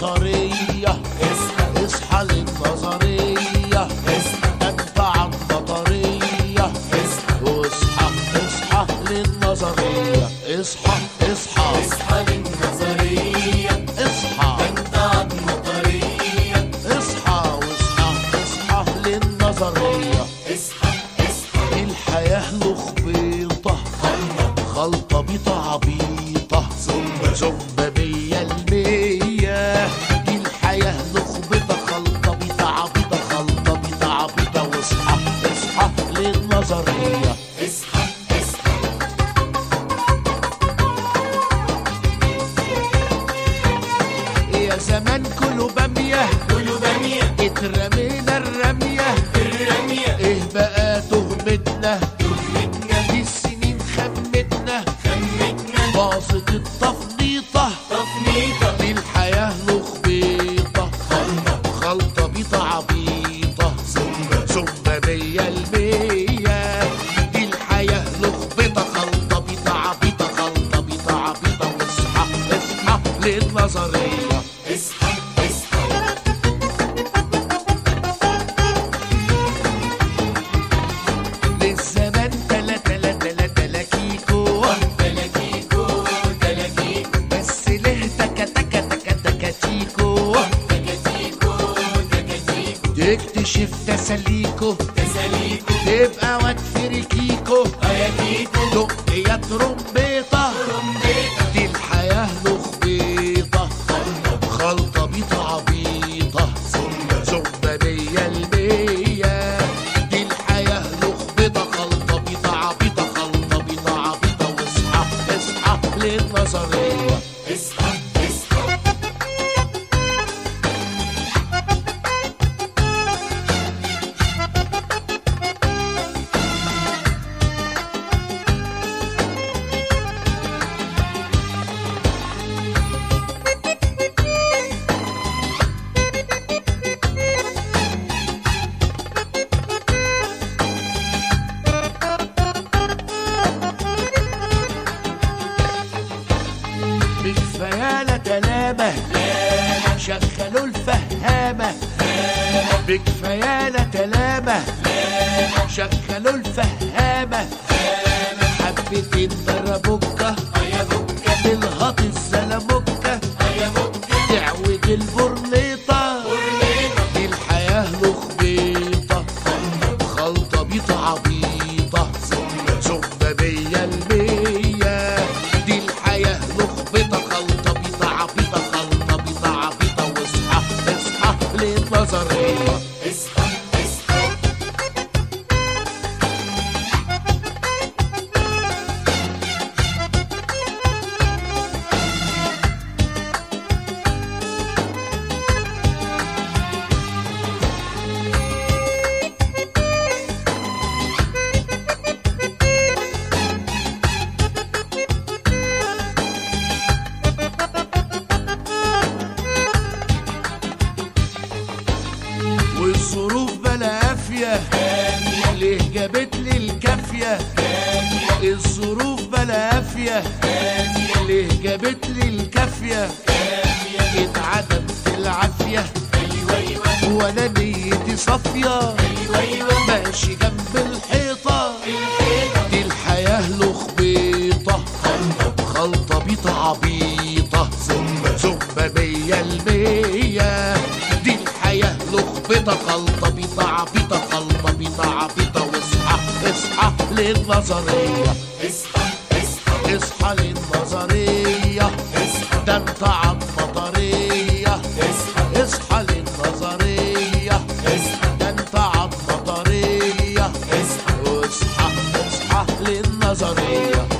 عالمطرية اصحى اصحى للنظرية اصحى انت عالمطرية اصحى واصحى اصحى للنظرية اصحى اصحى اصحى للنظرية اصحى انت عالمطرية اصحى واصحى اصحى للنظرية اصحى اصحى الحياة له خبيطة خلطة بيطة عبيطة زومبا مية المية دي الحياة له خبيطة خلطة بيطة عبيطة خلطة بيطة عبيطة واصحى اصحى للنظرية اصحى اصحى يا زمان كله بامية كله بامية اترمينا الرمية الرمية ايه بقى تهمتنا تهمتنا دي السنين خمتنا خمتنا باظت التفنيطة تفنيطة دي الحياة له خبيطة خلطة خلطة بيطة عبيطة زومبا زومبا مية المية دي الحياة له خبيطة خلطة بيطة عبيطة خلطة بيطة عبيطة واصحى اصحى للنظرية اصحى اصحى للزمان تلا تلا تلا تلا كيكو تلاكيكو تلاكيكو بس ليه تكا تكا تكا تكا تيكو تكاتيكو تكاتيكو تكتشف تساليكو تساليكو تبقى واد فريكيكو اياتيكو دق يا ترومبيطة ترومبيطة دي الحياة له خبيطة خلطة بيطة عبيطة زومبا زومبا مية المية دي الحياة له خبيطة خلطة بيطة عبيطة خلطة بيطة عبيطة واصحى اصحى للنظرية اصحى اصحى بكفايالة تلامة شغلوا الفهامة بكفايالة تلامة شغلوا الفهامة حبتين دربوكة يا بوكا تلهط الزلموكة يا بوكا تعوج البرنيطة دي الحياة له خبيطة خلطة بيطة عبيطة زومبا مية المية دي الحياة له خبيطة خلطة بيطة عبيطة خلطة بيطة عبيطة واصحى اصحى للنظرية اصحى اصحى والظروف بلا قافية ليه جابت لي الكافية الظروف بلا قافية ليه جابت لي الكافية اتعدمت العافية ايوه ايوه وانا نيتي صافية ايوه ايوه ماشي جنب الحيطة الحيطة دي الحياة له خبيطة خلطة بيطة عبيطة زومبا زومبا مية المية دي الحياة له خبيطة خلطة بيطة عبيطة خلطة بيطة عبيطة واصحى اصحى للنظرية اصحى اصحى اصحى للنظرية اصحى ده انت عالمطرية اصحى اصحى للنظرية اصحى ده انت عالمطرية اصحى اصحى اصحى للنظرية